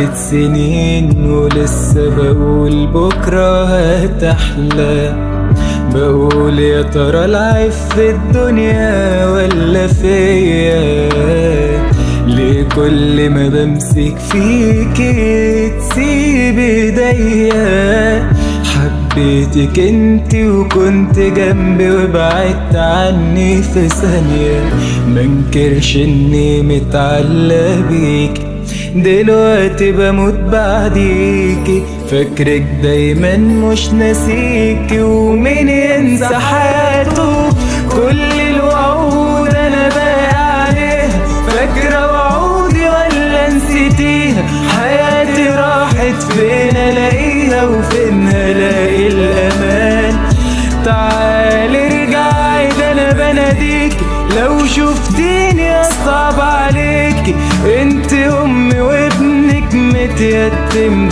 عدت سنين ولسه بقول بكرة هتحلى بقول يا ترى العيب في الدنيا ولا فيا ليه كل ما بمسك فيكي تسيب ايديا حبيتك انت وكنت جنبي وبعدت عني في ثانية منكرش اني متعلق بيكي دلوقتي بموت بعديكي فاكرك دايما مش ناسيكي ومين ينسى حياته كل الوعود انا باقي عليها فاكرة وعودي ولا نسيتيها حياتي راحت فين الاقيها وفين هلاقي الامان تعالي ارجعي ده انا بناديك لو شفتيني اصعب عليكي انت امي وابنك متيتم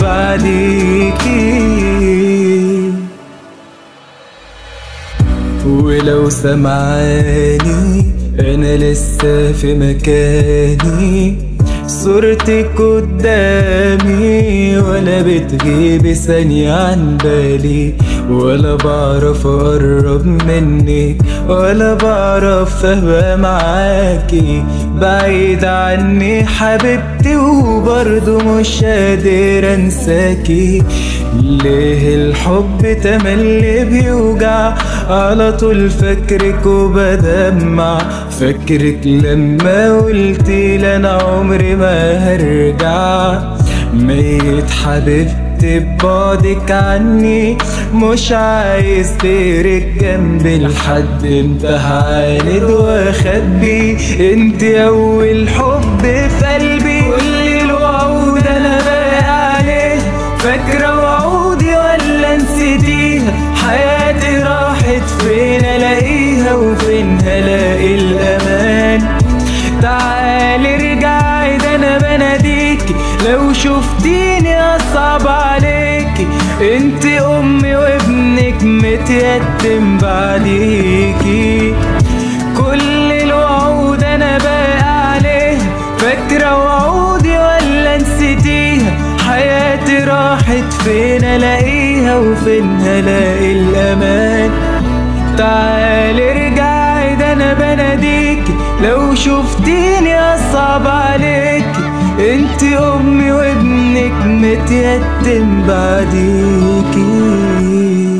بعديكي ولو سمعاني انا لسه في مكاني صورتك قدامي ولا بتغيبي ثانية عن بالي ولا بعرف اقرب منك ولا بعرف ابقى معاكي بعيد عني حبيبتي وبرضه مش قادر انساكي ليه الحب تملي بيوجع على طول فاكرك وبدمع فاكرك لما قلتي انا عمري ما هرجع ميت حبيبتي ببعدك عني مش عايز غيرك جنبي لحد امتى هعاند واخبي انت اول حب في قلبي كل الوعود انا باقي عليه فاكره وعودي ولا نسيتيها حياتي راحت فين الاقيها وفين هلاقي الامان تعالي ارجعي ده انا بناديكي لو شفتيني اصعب عليكي انت امي وابنك متيتم بعديكي كل الوعود انا باقي عليها فاكره وعودي ولا نسيتيها حياتي راحت فين الاقيها وفين هلاقي الامان تعالي ارجعي ده انا بناديكي لو شفتيني اصعب عليكي انت امي وابنك متيتم بعديكي